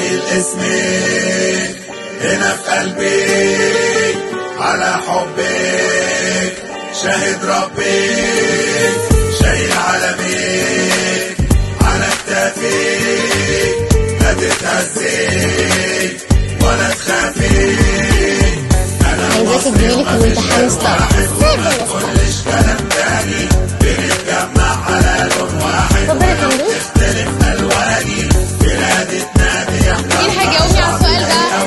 شايل اسمك هنا في قلبي على حبك شاهد ربك شايل علمك على كتافك لا تتهزك ولا تخافي انا عايزاك مصري تجيلي وما فيش الامتحان غير ستارت. واحد سيبني وما أفتح. تقولش كلام تاني بنتجمع على لون واحد اتفضل يا ولو فندم. تختلف الواني بلادي تنادي احنا مين هيجاوبني على السؤال ده؟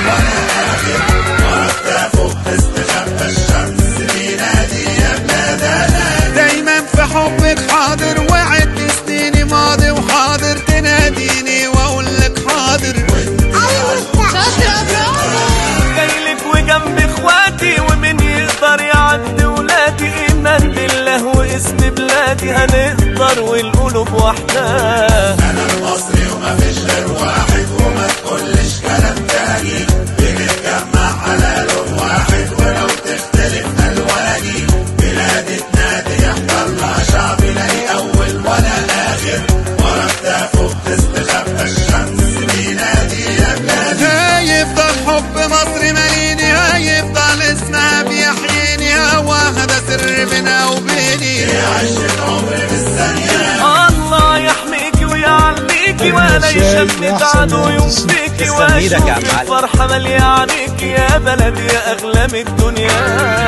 فوق تستخبى الشمس بينادي يا بلادنا دايما في حبك حاضر وعد سنيني ماضي وحاضر تناديني واقول لك حاضر شاطرة برافو جايلك وجنب اخواتي ومن يقدر يعدي ولادي ايمان بالله واسم بلادي هنقدر والقلوب وحدها انا المصري وما فيش غير واحد وما تقولش كلام تاني بنتجمع على لون واحد ولو تختلف الواني بلادي تنادي يحضرنا شعبي لا اول ولا اخر ورا كتافه تستخبى الشمس بينادي يا بلادي هيفضل حب مصر ماليني هيفضل اسمها بيحييني هواها ده سر بينا وبيني عشت عمري بالثانية الله يحميكي ويعليكي ولا يشمت عدو ينفيكي تسلم ايدك يا عم واشوف علي. الفرحة مالية عينيكي يا بلدي يا اغلى من الدنيا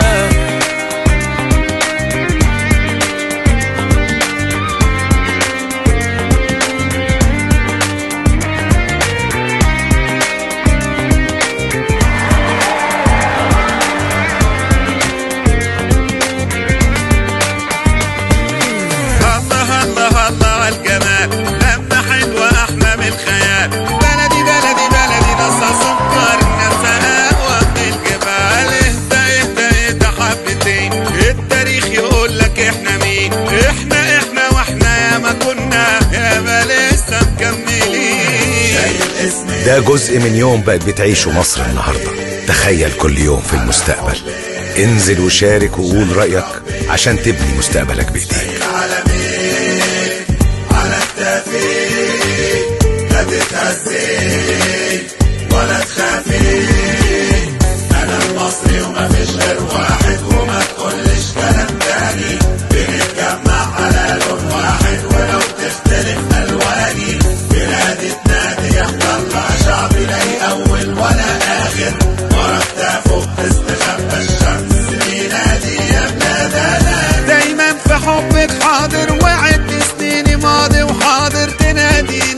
الله الله الله على الجمال لما حلوة أحلى من الخيال بلدي بلدي بلدي نصها سكر نفسها وقت الجبال اهدى اهدى اهدى حبتين التاريخ يقول لك احنا مين احنا احنا واحنا يا ما كنا يا ما لسه مكملين شايل اسمي ده جزء من يوم بقت بتعيشه مصر النهارده تخيل كل يوم في المستقبل انزل وشارك وقول رأيك عشان تبني مستقبلك بإيديك علمك على كتافك لا تتهزك ولا تخافي انا المصري وما فيش غير واحد وما تقولش كلام تاني بنتجمع على لون واحد ولو تختلف الواني بلادي تنادي يحضرنا شعبي لا اول ولا اخر ورا كتافه تستخبى الشمس بينادي يا بلادنا دايما في حبك حاضر وعد سنيني ماضي وحاضر تناديني